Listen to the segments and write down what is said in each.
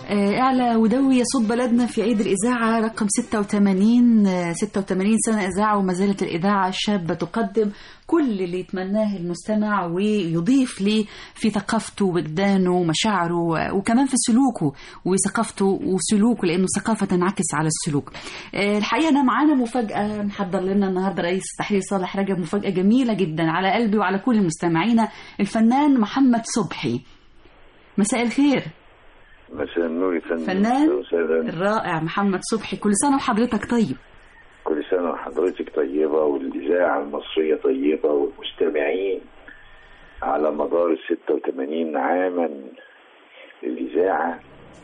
آه، اعلى ودوي يصب بلدنا في عيد الإذاعة رقم 86 آه، 86 سنة إذاعة وما زالت الإذاعة الشابة تقدم كل اللي يتمناه المستمع ويضيف ليه في ثقافته وجدانه ومشاعره آه، وكمان في سلوكه وثقافته وسلوكه لأنه ثقافة تنعكس على السلوك آه، الحقيقة أنا معانا مفاجأة محضر لنا النهاردة رئيس التحرير صالح رجب مفاجأة جميلة جدا على قلبي وعلى كل مستمعينا الفنان محمد صبحي مساء الخير مساء النور يا فندم فنان وسهلا. الرائع محمد صبحي كل سنة وحضرتك طيب كل سنة وحضرتك طيبة والإذاعة المصرية طيبة والمستمعين على مدار ال 86 عاما للإذاعة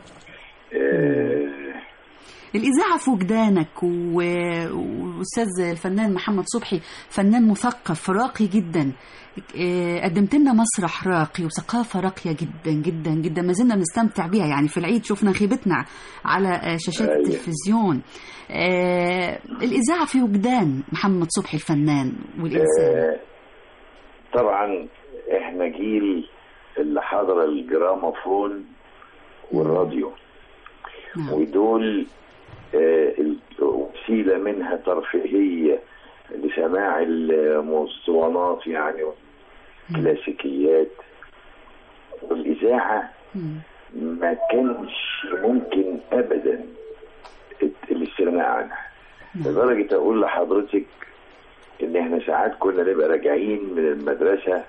آه الإذاعة في وجدانك و- وأستاذ الفنان محمد صبحي فنان مثقف راقي جدا آه، قدمت لنا مسرح راقي وثقافة راقية جدا جدا جدا ما زلنا بنستمتع بيها يعني في العيد شفنا خيبتنا على آه، شاشات أيوة. التلفزيون آه، الإذاعة في وجدان محمد صبحي الفنان والإنسان آه طبعا احنا جيل اللي حضر الجراموفون والراديو نعم. ودول آه، وسيلة منها ترفيهية لسماع المسطوانات يعني كلاسيكيات والإذاعة مم. ما كانش ممكن أبدا الاستغناء عنها لدرجة أقول لحضرتك إن إحنا ساعات كنا نبقى راجعين من المدرسة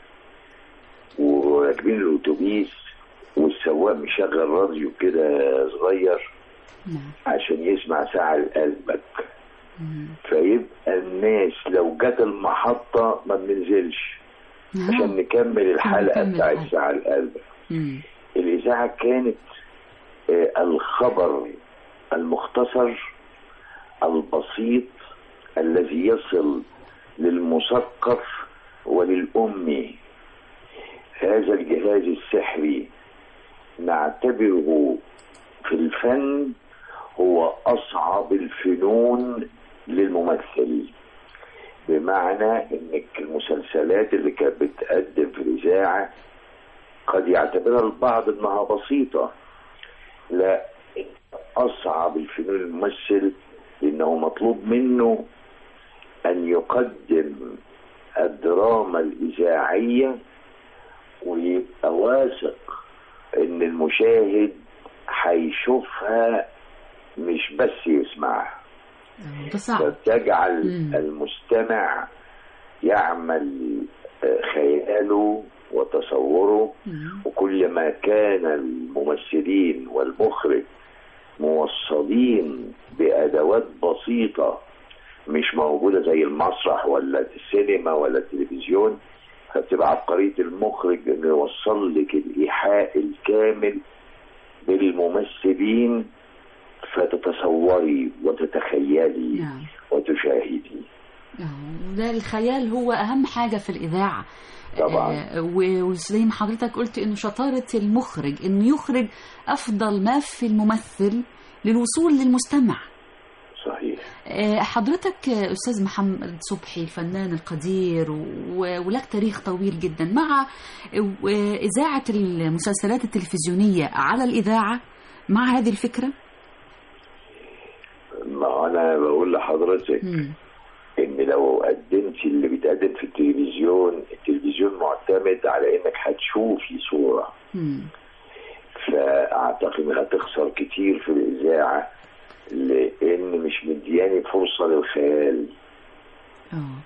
وراكبين الأتوبيس والسواق مشغل راديو كده صغير نعم. عشان يسمع ساعة لقلبك مم. فيبقى الناس لو جت المحطة ما بننزلش عشان نعم. نكمل الحلقة نكمل بتاعت الحلقة. ساعة لقلبك مم. الإذاعة كانت آه، الخبر المختصر البسيط الذي يصل للمثقف وللأمي هذا الجهاز السحري نعتبره في الفن هو أصعب الفنون للممثل بمعنى انك المسلسلات اللي كانت بتقدم في الاذاعه قد يعتبرها البعض انها بسيطه لا اصعب الفنون الممثل لانه مطلوب منه ان يقدم الدراما الاذاعيه ويبقى واثق ان المشاهد هيشوفها مش بس يسمعها آه، ده صعب فتجعل مم. المستمع يعمل آه، خياله وتصوره مم. وكلما كان الممثلين والمخرج موصلين بأدوات بسيطة مش موجودة زي المسرح ولا السينما ولا التلفزيون فبتبقى عبقرية المخرج انه يوصل لك الإيحاء الكامل بالممثلين فتتصوري وتتخيلي نعم وتشاهدي آه، ده الخيال هو أهم حاجة في الإذاعة طبعا. آه، و- وزي ما حضرتك قلت إنه شطارة المخرج إنه يخرج أفضل ما في الممثل للوصول للمستمع صحيح آه، حضرتك آه، أستاذ محمد صبحي الفنان القدير و- ولك تاريخ طويل جدا مع آه، إذاعة المسلسلات التلفزيونية على الإذاعة مع هذه الفكرة ما انا بقول لحضرتك مم. ان لو قدمت اللي بيتقدم في التلفزيون التلفزيون معتمد على انك هتشوفي صورة مم. فاعتقد هتخسر كتير في الاذاعة لان مش مدياني فرصة للخيال آه.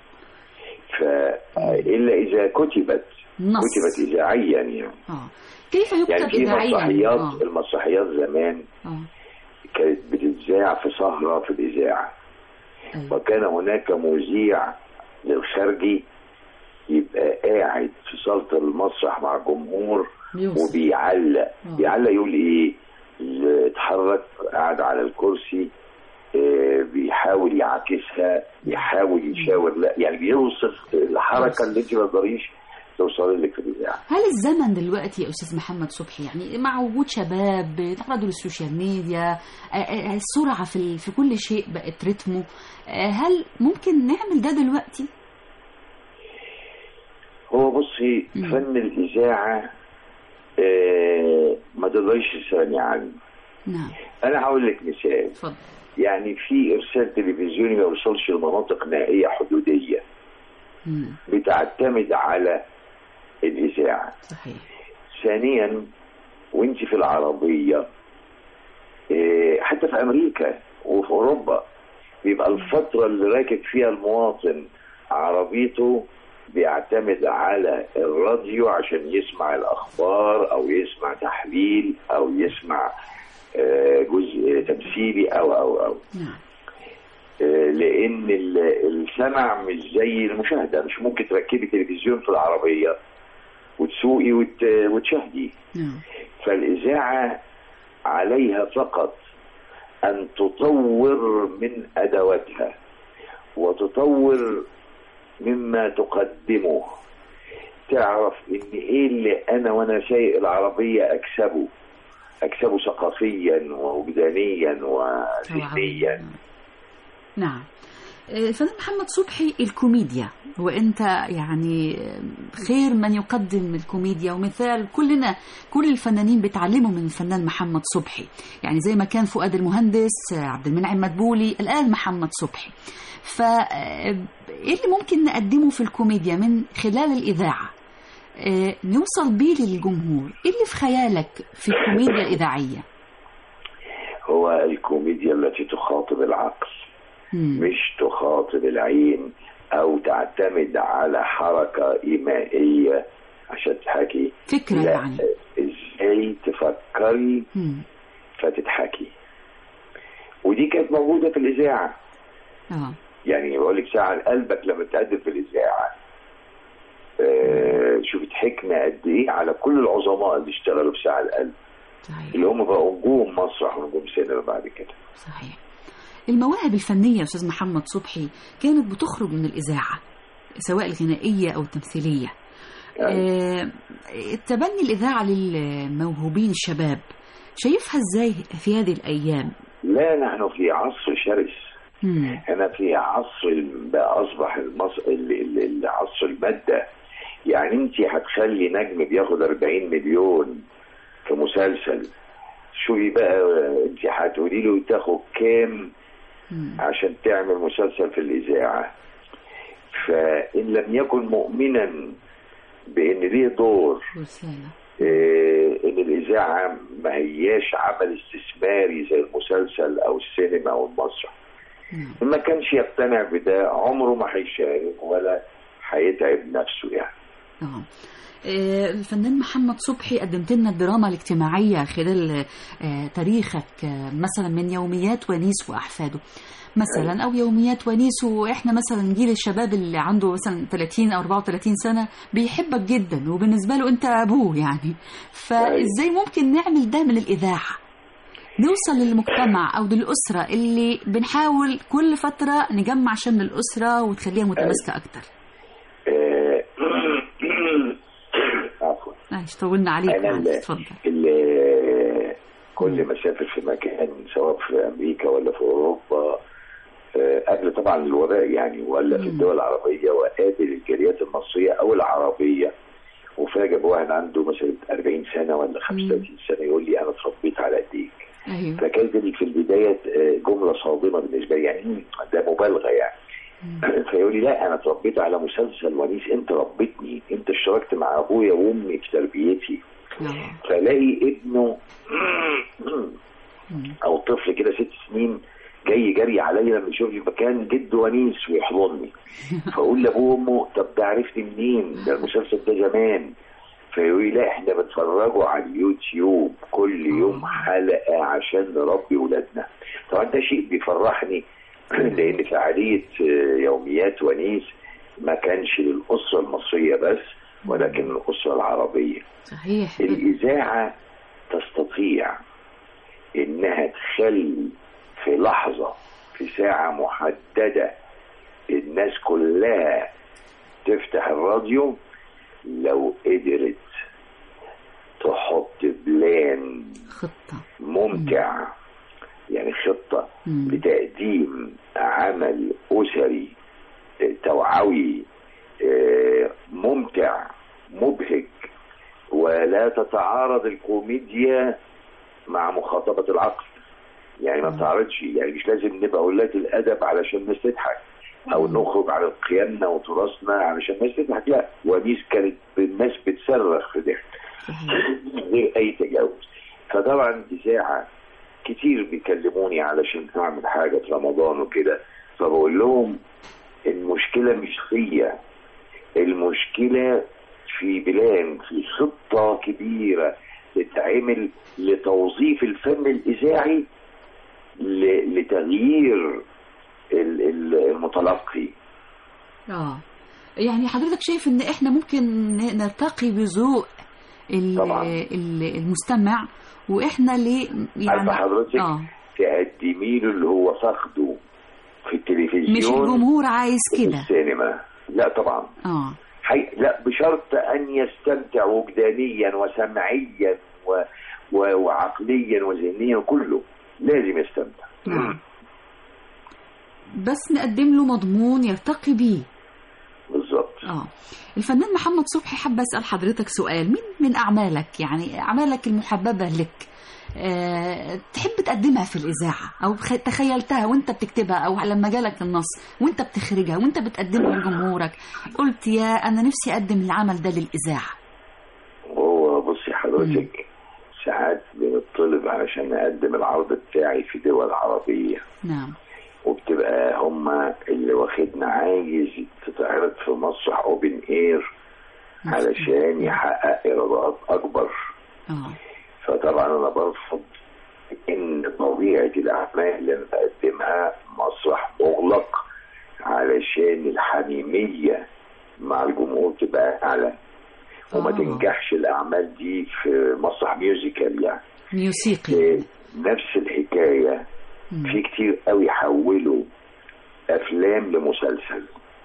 فالا اذا كتبت نص كتبت اذاعيا يعني آه. كيف يكتب يعني في إذاعيا مسرحيات آه. المسرحيات زمان آه. كانت بتتذاع في سهرة في الإذاعة أيوة. وكان هناك مذيع للخارجي يبقى قاعد في صالة المسرح مع الجمهور يوصف. وبيعلق آه. بيعلق يقول ايه اللي اتحرك قاعد على الكرسي آه، بيحاول يعاكسها بيحاول يشاور لا يعني بيوصف الحركه اللي انت ما تقدريش توصلي لك في الاذاعه هل الزمن دلوقتي يا استاذ محمد صبحي يعني مع وجود شباب تعرضوا للسوشيال ميديا آه، آه، السرعه في ال- في كل شيء بقت رتمه آه، هل ممكن نعمل ده دلوقتي؟ هو بصي مم. فن الإذاعة آه، ما تقدريش تستغني عنه نعم انا هقول لك مثال اتفضل يعني في ارسال تلفزيوني ما يوصلش لمناطق نائيه حدوديه مم. بتعتمد على الاذاعه صحيح ثانيا وانت في العربيه إيه، حتى في امريكا وفي اوروبا بيبقى الفتره اللي راكب فيها المواطن عربيته بيعتمد على الراديو عشان يسمع الاخبار او يسمع تحليل او يسمع آه، جزء تمثيلي او او او نعم آه، لان ال- السمع مش زي المشاهده مش ممكن تركبي تلفزيون في العربيه وتسوقي وت- وتشاهدي نعم فالإذاعة عليها فقط أن تطور من أدواتها وتطور مما تقدمه تعرف إن إيه اللي أنا وأنا سايق العربية أكسبه أكسبه ثقافيا ووجدانيا وذهنيا نعم آه، الفنان محمد صبحي الكوميديا وانت يعني خير من يقدم الكوميديا ومثال كلنا كل الفنانين بيتعلموا من الفنان محمد صبحي يعني زي ما كان فؤاد المهندس آه، عبد المنعم مدبولي الان محمد صبحي ف آه، ايه اللي ممكن نقدمه في الكوميديا من خلال الاذاعه آه، نوصل بيه للجمهور ايه اللي في خيالك في الكوميديا الاذاعيه هو الكوميديا التي تخاطب العقل مم. مش تخاطب العين او تعتمد على حركة ايمائية عشان تحكي فكره لا يعني ازاي تفكري مم. فتضحكي ودي كانت موجودة في الإذاعة اه يعني بقول لك ساعة قلبك لما تقدم في الإذاعة آه شوف ضحكنا قد إيه على كل العظماء اللي اشتغلوا في ساعة القلب صحيح اللي هم بقوا نجوم مسرح ونجوم سينما بعد كده صحيح المواهب الفنية يا أستاذ محمد صبحي كانت بتخرج من الإذاعة سواء الغنائية أو التمثيلية آه، تبني الإذاعة للموهوبين الشباب شايفها إزاي في هذه الأيام لا نحن في عصر شرس مم. احنا في عصر بقى اصبح المص... ال- ال- ال- عصر الماده يعني انت هتخلي نجم بياخد 40 مليون في مسلسل شوفي بقى انت هتقولي له تاخد كام مم. عشان تعمل مسلسل في الاذاعه فان لم يكن مؤمنا بان ليه دور رسالة إيه، ان الاذاعه ما هياش عمل استثماري زي المسلسل او السينما او المسرح نعم. ما كانش يقتنع بده عمره ما هيشارك ولا هيتعب نفسه يعني نعم آه، الفنان محمد صبحي قدمت لنا الدراما الاجتماعية خلال آه، تاريخك آه، مثلا من يوميات ونيس وأحفاده مثلا أو يوميات ونيس وإحنا مثلا جيل الشباب اللي عنده مثلا 30 أو 34 سنة بيحبك جدا وبالنسبة له أنت أبوه يعني فإزاي ممكن نعمل ده من الإذاعة نوصل للمجتمع أو للأسرة اللي بنحاول كل فترة نجمع شمل الأسرة وتخليها متماسكة أكتر آه، عفوا معلش طولنا عليك أنا معلش ال- اتفضل ال- كل ما اسافر في مكان سواء في امريكا ولا في اوروبا آه، قبل طبعا الوباء يعني ولا في مم. الدول العربيه وقابل الجاليات المصريه او العربيه وفاجئ بواحد عنده مثلا 40 سنه ولا 35 سنه يقول لي انا اتربيت على ايديك أيوه فكانت دي في البدايه آه، جمله صادمه بالنسبه لي يعني مم، ده مبالغه يعني فيقول لي لا انا اتربيت على مسلسل ونيس انت ربيتني انت اشتركت مع ابويا وامي في تربيتي آه. فلاقي ابنه مم. او طفل كده ست سنين جاي جري عليا لما يشوف لي مكان جد ونيس ويحضني فاقول لابوه وامه طب ده عرفني منين ده المسلسل ده زمان فيقول لي لا احنا بنتفرجوا على اليوتيوب كل يوم حلقه عشان نربي ولادنا طبعا ده شيء بيفرحني لان فعاليه آه، يوميات ونيس ما كانش للاسره المصريه بس ولكن الاسره العربيه صحيح الإذاعة تستطيع إنها تخلي في لحظة في ساعة محددة الناس كلها تفتح الراديو لو قدرت تحط بلان خطة ممتع يعني خطة مم. لتقديم عمل أسري آه، توعوي آه، ممتع مبهج ولا تتعارض الكوميديا مع مخاطبة العقل يعني ما بتعرضش يعني مش لازم نبقى ولاد الأدب علشان الناس تضحك أو نخرج على قيمنا وتراثنا علشان الناس تضحك لا ونيس كانت الناس بتصرخ في ضحك من غير أي تجاوز فطبعا إذاعة كتير بيكلموني علشان أعمل حاجة في رمضان وكده فبقول لهم المشكلة مش فيا المشكلة في بلان في خطة كبيرة تتعمل لتوظيف الفن الإذاعي ل- لتغيير ال- ال- المتلقي اه يعني حضرتك شايف ان احنا ممكن ن- نرتقي بذوق ال- طبعاً. ال- المستمع واحنا ليه يعني عارفة حضرتك اه تقدمي له اللي هو فاقده في التلفزيون مش الجمهور عايز في كده السينما لا طبعا اه حي... لا بشرط ان يستمتع وجدانيا وسمعيا و... و... وعقليا وذهنيا وكله لازم يستمتع نعم. بس نقدم له مضمون يرتقي بيه بالظبط اه الفنان محمد صبحي حابة اسال حضرتك سؤال مين من اعمالك يعني اعمالك المحببه لك أه تحب تقدمها في الاذاعه او خ- تخيلتها وانت بتكتبها او لما جالك النص وانت بتخرجها وانت بتقدمها لجمهورك قلت يا انا نفسي اقدم العمل ده للاذاعه هو بصي حضرتك ساعات بنطلب علشان نقدم العرض بتاعي في دول عربية نعم وبتبقى هما اللي واخدنا عايز تتعرض في مسرح اوبن اير علشان يحقق ايرادات اكبر اه فطبعا انا برفض ان طبيعه الاعمال اللي انا بقدمها مسرح مغلق علشان الحميميه مع الجمهور تبقى اعلى وما آه. تنجحش الاعمال دي في مسرح ميوزيكال يعني موسيقي إيه، نفس الحكايه مم. في كتير قوي حولوا افلام لمسلسل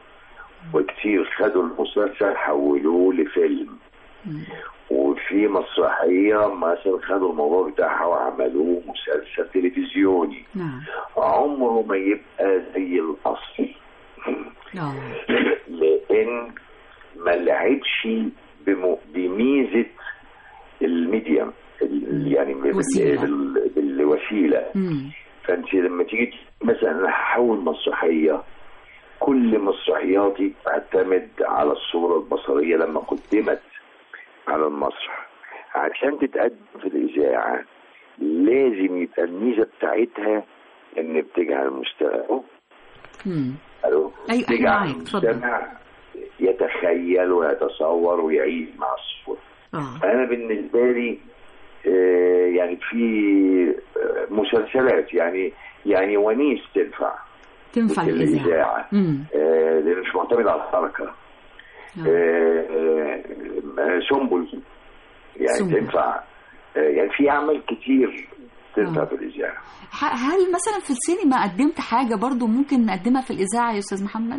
وكتير خدوا المسلسل حولوه لفيلم مم. وفي مسرحية مثلا خدوا الموضوع بتاعها وعملوه مسلسل تلفزيوني نعم عمره ما يبقى زي الأصل اه لأن ما لعبش بم- بميزة الميديم ال- يعني بال- وسيلة. بال- بالوسيلة مم. فانت لما تيجي مثلا انا هحول مسرحيه كل مسرحياتي تعتمد على الصوره البصريه لما قدمت على المسرح عشان تتقدم في الاذاعه لازم يبقى الميزه بتاعتها ان بتجعل المستمع مم. الو أيوة، أيوة، تجعل معاك، اتفضل. المستمع يتخيل ويتصور ويعيش مع الصوره اه انا بالنسبه لي آه، يعني في آه، مسلسلات يعني يعني ونيس تنفع تنفع في الاذاعه الاذاعه مم. آه، لان مش معتمد على الحركه آه. آه، آه، سنبل يعني سنبل. تنفع آه، يعني في اعمال كتير تنفع آه. في الاذاعه ح- هل مثلا في السينما قدمت حاجة برضو ممكن نقدمها في الإذاعة يا أستاذ محمد؟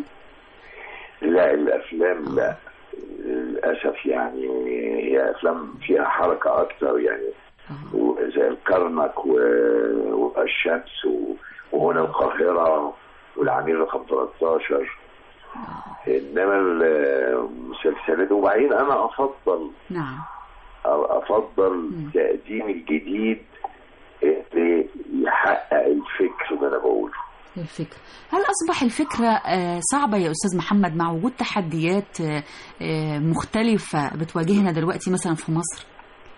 لا الافلام لا للاسف يعني هي افلام فيها حركه اكتر يعني آه. زي الكرنك و- والشمس و- وهنا القاهرة والعميل رقم 13 انما المسلسلات وبعدين انا افضل نعم افضل مم. تقديم الجديد اللي يحقق الفكر اللي انا بقوله الفكرة هل أصبح الفكرة آه، صعبة يا أستاذ محمد مع وجود تحديات آه، آه، مختلفة بتواجهنا دلوقتي مثلا في مصر؟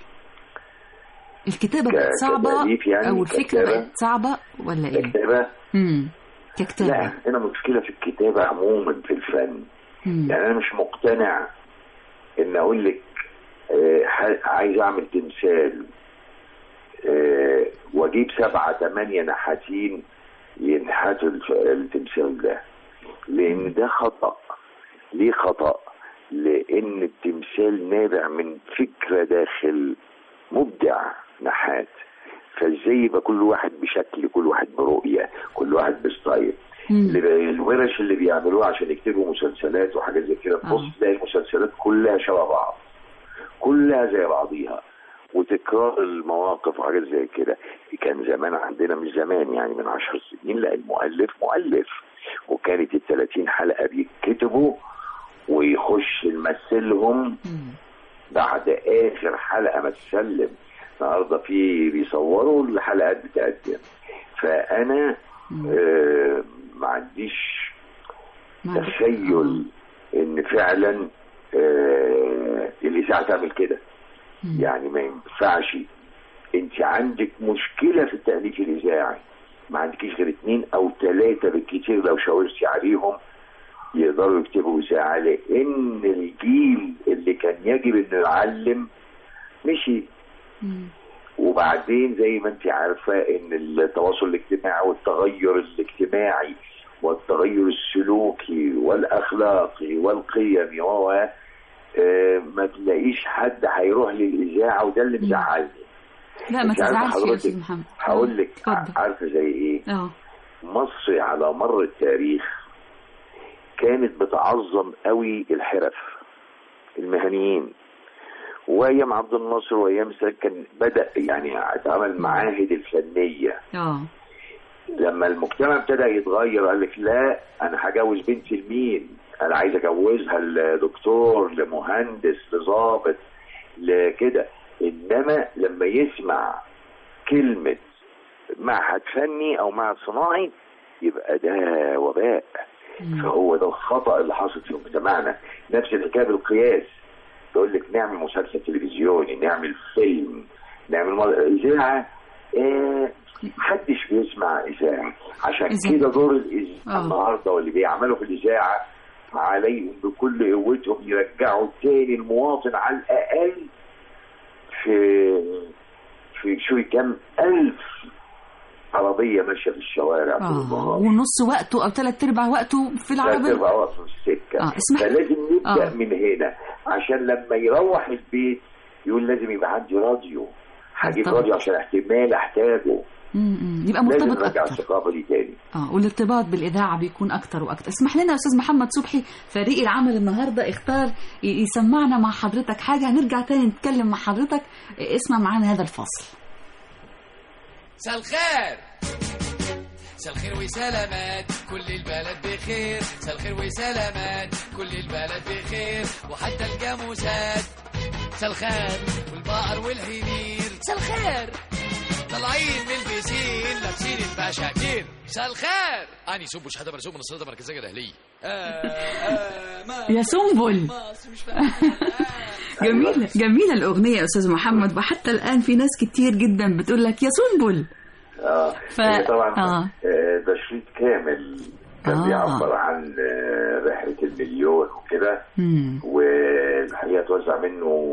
الكتابة ك- بقت صعبة كتأليف يعني، أو الفكرة ككتابة؟ بقت صعبة ولا إيه؟ الكتابة امم لا ككتابة عندنا مشكلة في الكتابة عموما في الفن مم. يعني انا مش مقتنع ان اقول لك آه، ح- عايز اعمل تمثال آه، واجيب سبعة ثمانية نحاتين ينحتوا الف- التمثال ده لان ده خطأ ليه خطأ لان التمثال نابع من فكرة داخل مبدع نحات فازاي يبقى كل واحد بشكل كل واحد برؤية كل واحد بستايل مم. اللي بي- الورش اللي بيعملوها عشان يكتبوا مسلسلات وحاجات زي كده آه. تبص تلاقي المسلسلات كلها شبه بعض كلها زي بعضيها وتكرار المواقف وحاجات زي كده كان زمان عندنا مش زمان يعني من عشر سنين لا المؤلف مؤلف وكانت ال 30 حلقه بيتكتبوا ويخش يمثلهم مم. بعد اخر حلقه ما تسلم النهارده في بيصوروا الحلقات بتقدم فانا آه ما عنديش ما عندك- تخيل ان فعلا آه الاذاعه تعمل كده مم. يعني ما ينفعش انت عندك مشكله في التاليف الاذاعي ما عندكيش غير اتنين او ثلاثه بالكتير لو شاورتي عليهم يقدروا يكتبوا اذاعه لان الجيل اللي كان يجب انه يعلم مشي مم. وبعدين زي ما انت عارفه ان التواصل الاجتماعي والتغير الاجتماعي والتغير السلوكي والاخلاقي والقيمي و آه، ما تلاقيش حد هيروح للاذاعه وده اللي مزعلني لا ما انت عارفة تزعلش يا حضرتك، استاذ محمد هقول لك اتفضل عارفه زي ايه اه مصر على مر التاريخ كانت بتعظم قوي الحرف المهنيين وايام عبد الناصر وايام سادات كان بدا يعني اتعمل معاهد الفنيه اه لما المجتمع ابتدى يتغير قال لك لا انا هجوز بنتي لمين انا عايز اجوزها لدكتور لمهندس لظابط لكده انما لما يسمع كلمه معهد فني او معهد صناعي يبقى ده وباء مم. فهو ده الخطا اللي حاصل في مجتمعنا نفس الحكايه بالقياس يقول لك نعمل مسلسل تلفزيوني نعمل فيلم نعمل مر- اذاعه آه محدش بيسمع اذاعه عشان إذا- كده دور الاذاعه آه. النهارده واللي بيعملوا في الاذاعه عليهم بكل قوتهم يرجعوا تاني المواطن على الاقل في في شو كم الف عربيه ماشيه في الشوارع طول اه النهار ونص وقته او ثلاث ارباع وقته في لا العربيه تبقى واقفه في السكه آه، اسمح لي. فلازم نبدا آه. من هنا عشان لما يروح البيت يقول لازم يبقى عندي راديو هجيب طبعا. راديو عشان احتمال احتاجه مم. يبقى لازم مرتبط نرجع اكتر الثقافه دي تاني اه والارتباط بالاذاعه بيكون اكتر واكتر اسمح لنا يا استاذ محمد صبحي فريق العمل النهارده اختار ي- يسمعنا مع حضرتك حاجه هنرجع تاني نتكلم مع حضرتك اسمع معانا هذا الفصل مساء الخير مساء الخير وسلامات كل البلد بخير مساء الخير وسلامات كل البلد بخير وحتى الجاموسات مساء الخير والبقر والحمير مساء الخير طالعين من البسين لابسين البشاكير مساء الخير اني سوبو شحاته مرسوم من الصيدله المركزيه الاهليه يا سنبل جميلة جميلة الأغنية يا أستاذ محمد وحتى الآن في ناس كتير جدا بتقول لك يا سنبل اه ف- هي طبعا آه. آه، ده شريط كامل كان آه. بيعبر عن آه، رحله المليون وكده مم. والحقيقه توزع منه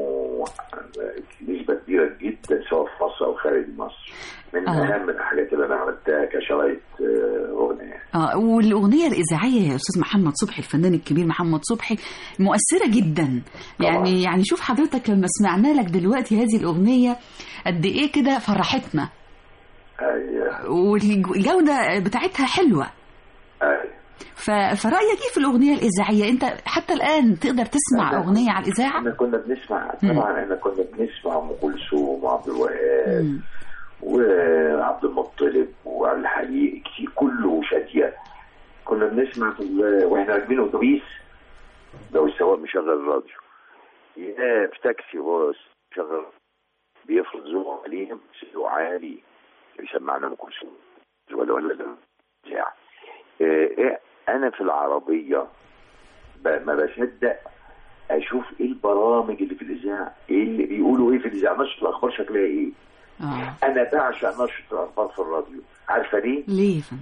نسبه كبيره جدا سواء في مصر او خارج مصر من آه. اهم الحاجات اللي انا عملتها كشرايط آه، اغنيه اه والأغنية الإذاعية يا أستاذ محمد صبحي الفنان الكبير محمد صبحي مؤثرة جدا طبعاً. يعني يعني شوف حضرتك لما سمعنا لك دلوقتي هذه الأغنية قد إيه كده فرحتنا أيوة. والجودة بتاعتها حلوة أيوة. ف- فرأيك إيه في الأغنية الإذاعية أنت حتى الآن تقدر تسمع أنا- أغنية على الإذاعة احنا كنا بنسمع مم. طبعا احنا كنا بنسمع ام كلثوم وعبد الوهاب مم. وعبد المطلب وعبد الحليم كتير كله وشاديه كنا بنسمع في ال- واحنا راكبين اتوبيس لو السواق مشغل الراديو يا في تاكسي وهو شغل بيفرض ذوقه عليهم ذوقه عالي يسمعنا ام كلثوم ولا ولا لا بتاع إيه إيه، انا في العربيه ب- ما بصدق اشوف ايه البرامج اللي في الاذاعه ايه اللي بيقولوا ايه في الاذاعه نشره الاخبار شكلها ايه آه انا بعشق نشره الاخبار في الراديو عارفه ليه ليه يا فندم؟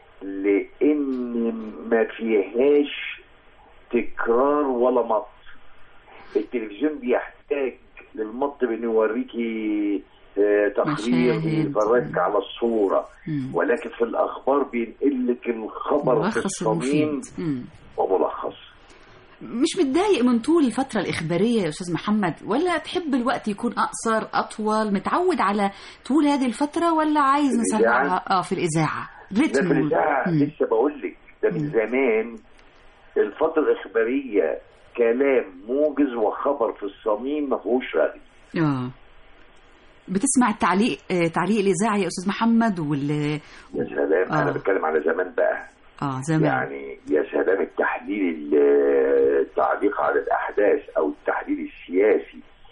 لان ما فيهاش تكرار ولا مط التلفزيون بيحتاج للمط بانه يوريكي آه، تقرير مشاهد. يفرجك على الصوره مم. ولكن في الاخبار بينقل لك الخبر في ملخص الصميم المفيد مم. وملخص مش متضايق من طول الفترة الإخبارية يا أستاذ محمد ولا تحب الوقت يكون أقصر أطول متعود على طول هذه الفترة ولا عايز في نسرعها اه في الإذاعة ده في رتم الإذاعة مم. لسه بقول لك ده من زمان الفترة الإخبارية كلام موجز وخبر في الصميم ما فيهوش رغي اه بتسمع التعليق آه تعليق الإذاعي يا أستاذ محمد وال يا سلام آه. أنا بتكلم على زمان بقى اه زمان يعني يا سلام التحليل ال- التعليق على الأحداث أو التحليل السياسي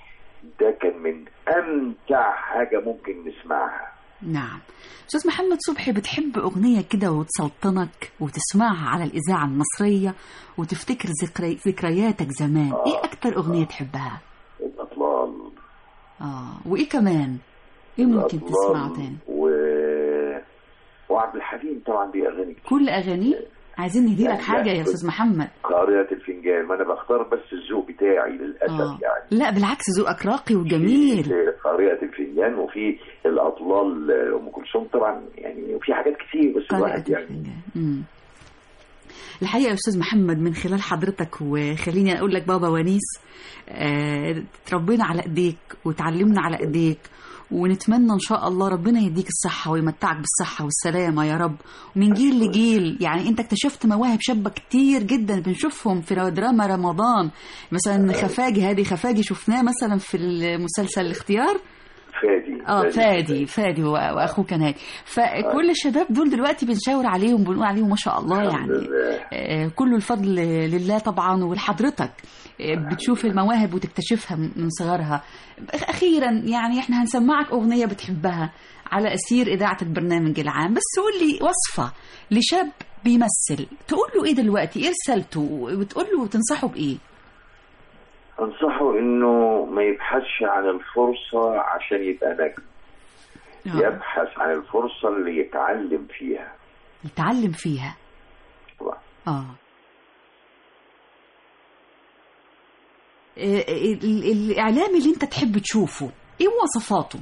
ده كان من امتع حاجه ممكن نسمعها نعم أستاذ محمد صبحي بتحب أغنية كده وتسلطنك وتسمعها على الإذاعة المصرية وتفتكر ذكري... ذكرياتك زمان آه. إيه أكتر أغنية تحبها؟ الاطلال آه وإيه كمان؟ إيه ممكن الأطلال تسمعه تاني؟ و... وعبد الحليم طبعا دي اغاني كتير. كل أغانيه عايزين نهدي لك لا، حاجة يا لا. أستاذ محمد قارئة الفنجان ما انا بختار بس الذوق بتاعي للاسف آه. يعني لا بالعكس ذوقك راقي وجميل في قارئة الفنجان وفي الأطلال أم كلثوم طبعا يعني وفي حاجات كتير بس قارئة الواحد يعني الفنجان مم. الحقيقة يا أستاذ محمد من خلال حضرتك وخليني أقول لك بابا ونيس آه، تربينا على إيديك وتعلمنا على إيديك ونتمنى إن شاء الله ربنا يديك الصحة ويمتعك بالصحة والسلامة يا رب ومن جيل لجيل يعني أنت اكتشفت مواهب شابة كتير جدا بنشوفهم في دراما رمضان مثلا خفاجي هذه خفاجي شفناه مثلا في المسلسل الاختيار فادي اه فادي فادي و- واخوه كان هادي فكل الشباب دول دلوقتي بنشاور عليهم بنقول عليهم ما شاء الله الحمد يعني لله. آه، كل الفضل لله طبعا ولحضرتك آه، بتشوف المواهب وتكتشفها من من صغرها اخيرا يعني احنا هنسمعك اغنيه بتحبها على اسير اذاعه البرنامج العام بس قول لي وصفه لشاب بيمثل تقول له ايه دلوقتي ايه رسالته وتقول له تنصحه بايه أنصحه إنه ما يبحثش عن الفرصة عشان يبقى نجم آه، يبحث عن الفرصة اللي يتعلم فيها يتعلم فيها طبعا. اه آه، ال- الإعلامي اللي أنت تحب تشوفه إيه مواصفاته؟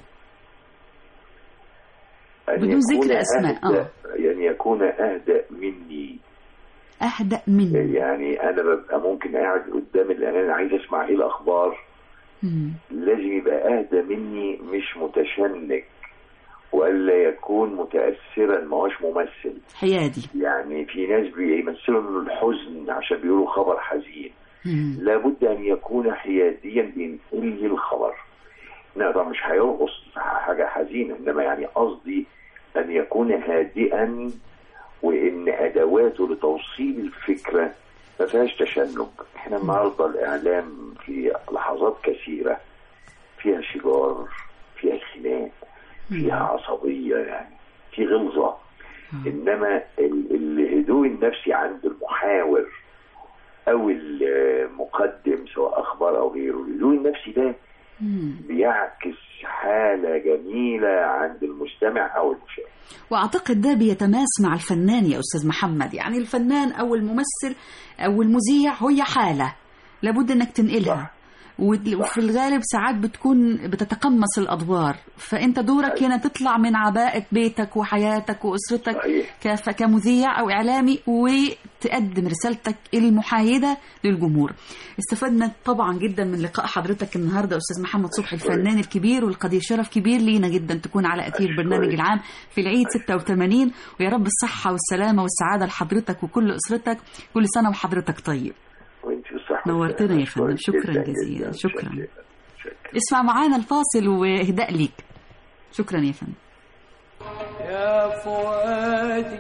أن بدون ذكر يكون أسماء، أهدأ آه. يعني يكون أهدأ مني أهدأ مني يعني أنا ببقى ممكن قاعد قدام الإعلان عايز أسمع إيه الأخبار مم. لازم يبقى اهدى مني مش متشنج والا يكون متاثرا ما هوش ممثل حيادي يعني في ناس بيمثلوا انه الحزن عشان بيقولوا خبر حزين مم. لابد ان يكون حياديا بينقل لي الخبر لا طبعا مش هيرقص في حاجه حزينه انما يعني قصدي ان يكون هادئا وان ادواته لتوصيل الفكره ما فيهاش تشنج احنا النهارده الاعلام في لحظات كثيره فيها شجار فيها خناق فيها عصبيه يعني في غلظه انما ال- الهدوء النفسي عند المحاور او المقدم سواء اخبار او غيره الهدوء النفسي ده مم. بيعكس حاله جميله عند المستمع او المشاهد وأعتقد ده بيتماس مع الفنان يا أستاذ محمد يعني الفنان أو الممثل أو المذيع هي حالة لابد أنك تنقلها صح. وت- وفي الغالب ساعات بتكون بتتقمص الأدوار فأنت دورك هنا تطلع من عباءة بيتك وحياتك وأسرتك صحيح كف- كمذيع أو إعلامي وتقدم رسالتك المحايدة للجمهور استفدنا طبعا جدا من لقاء حضرتك النهاردة أستاذ محمد صبحي الفنان الكبير والقدير شرف كبير لينا جدا تكون على أثير أشكرك. برنامج العام في العيد 86 ويا رب الصحة والسلامة والسعادة لحضرتك وكل أسرتك كل سنة وحضرتك طيب وانت بالصحه نورتنا يا والسلامة. فندم. أشكرك شكراً جداً جزيلاً. جداً. شكراً. شكراً. شكراً. اسمع معانا الفاصل واهداء ليك شكرا يا فندم يا فؤادي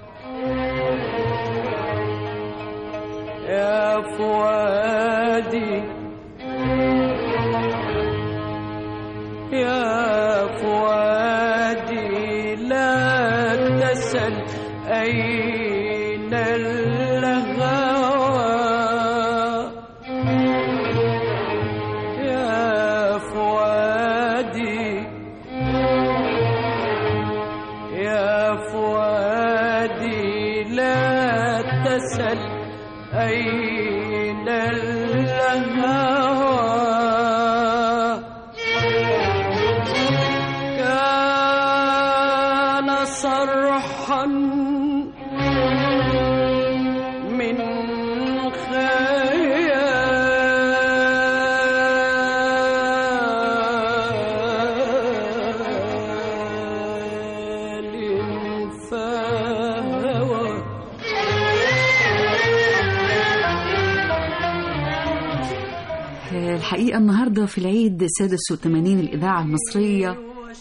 يا فؤادي يا فؤادي لا تسل أين الهوى يا فؤادي يا فؤادي لا تسل أين الهوى كان صرحا من خيال فهوى الحقيقة النهاردة في العيد سادس وثمانين الإذاعة المصرية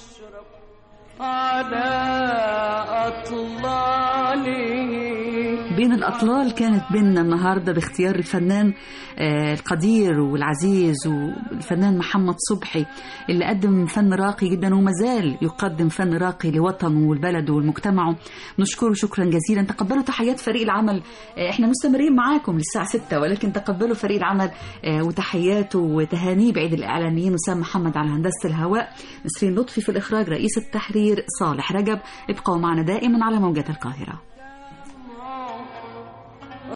واشرب على أطلاله بين الأطلال كانت بيننا النهاردة باختيار الفنان آه، القدير والعزيز والفنان محمد صبحي اللي قدم فن راقي جدا وما زال يقدم فن راقي لوطنه والبلد والمجتمع نشكره شكرا جزيلا تقبلوا تحيات فريق العمل آه، احنا مستمرين معاكم للساعة 6 ولكن تقبلوا فريق العمل آه، وتحياته وتهانيه بعيد الإعلاميين وسام محمد على هندسة الهواء نسرين لطفي في الإخراج رئيس التحرير صالح رجب ابقوا معنا دائما على موجات القاهرة